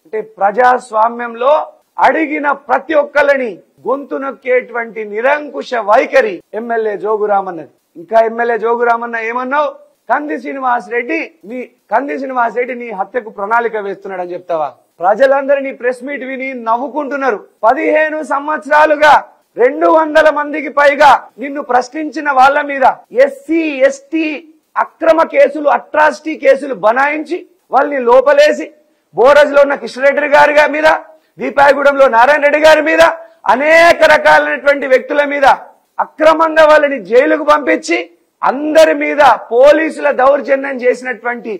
అంటే ప్రజాస్వామ్యంలో అడిగిన ప్రతి ఒక్కళ్ళని గొంతు నొక్కేటువంటి నిరంకుశ వైఖరి ఎమ్మెల్యే జోగురామన్నది ఇంకా ఎమ్మెల్యే జోగురామన్న ఏమన్నావు కంది శ్రీనివాస్ రెడ్డి నీ కంది శ్రీనివాస్ రెడ్డి నీ హత్యకు ప్రణాళిక వేస్తున్నాడని చెప్తావా ప్రజలందరూ నీ ప్రెస్ మీట్ విని నవ్వుకుంటున్నారు పదిహేను సంవత్సరాలుగా రెండు వందల మందికి పైగా నిన్ను ప్రశ్నించిన వాళ్ళ మీద ఎస్సీ ఎస్టీ అక్రమ కేసులు అట్రాసిటీ కేసులు బనాయించి వాళ్ళని లోపలేసి బోరజ్లో ఉన్న కిషన్రెడ్డి గారి గా- మీద దీపాయగూడెంలో నారాయణ రెడ్డి గారి మీద అనేక రకాలైనటువంటి వ్యక్తుల మీద అక్రమంగా వాళ్ళని జైలుకు పంపించి అందరి మీద పోలీసుల దౌర్జన్యం చేసినటువంటి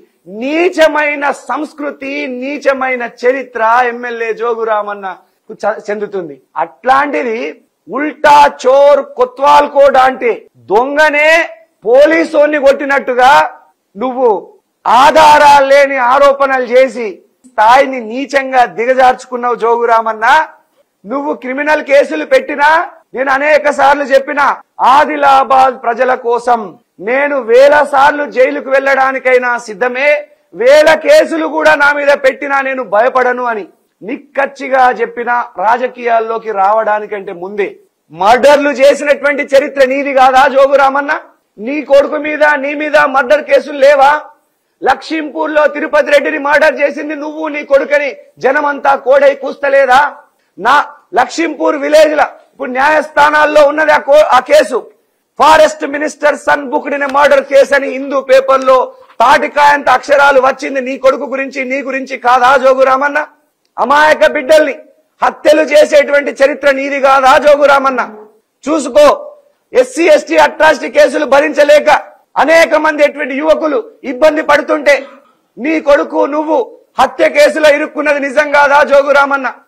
నీచమైన సంస్కృతి నీచమైన చరిత్ర ఎమ్మెల్యే జోగురామన్న చెందుతుంది అట్లాంటిది ఉల్టా చోర్ కొత్వాల్ కోడ్ అంటే దొంగనే పోలీసోన్ని కొట్టినట్టుగా నువ్వు ఆధారాలు లేని ఆరోపణలు చేసి స్థాయిని నీచంగా దిగజార్చుకున్నావు జోగురామన్న నువ్వు క్రిమినల్ కేసులు పెట్టినా నేను అనేక సార్లు చెప్పిన ఆదిలాబాద్ ప్రజల కోసం నేను వేల సార్లు జైలుకు వెళ్ళడానికైనా సిద్ధమే వేల కేసులు కూడా నా మీద పెట్టినా నేను భయపడను అని నిక్కచ్చిగా చెప్పిన రాజకీయాల్లోకి రావడానికంటే ముందే మర్డర్లు చేసినటువంటి చరిత్ర నీది కాదా జోగురామన్న నీ కొడుకు మీద నీ మీద మర్డర్ కేసులు లేవా లక్షింపూర్ లో తిరుపతి రెడ్డిని మర్డర్ చేసింది నువ్వు నీ కొడుకని జనమంతా కోడై కూస్తలేదా నా లక్షింపూర్ విలేజ్ ల ఇప్పుడు న్యాయస్థానాల్లో ఉన్నది ఆ కో- ఆ కేసు ఫారెస్ట్ మినిస్టర్ సన్ బుక్డిన మర్డర్ కేసు అని హిందూ పేపర్ లో తాటికాయంత అక్షరాలు వచ్చింది నీ కొడుకు గురించి నీ గురించి కాదా జోగురామన్న అమాయక బిడ్డల్ని హత్యలు చేసేటువంటి చరిత్ర నీది కాదా జోగురామన్న చూసుకో ఎస్సీ ఎస్టీ అట్రాసిటీ కేసులు భరించలేక అనేక మంది ఎటువంటి యువకులు ఇబ్బంది పడుతుంటే నీ కొడుకు నువ్వు హత్య కేసులో ఇరుక్కున్నది నిజం కాదా జోగురామన్న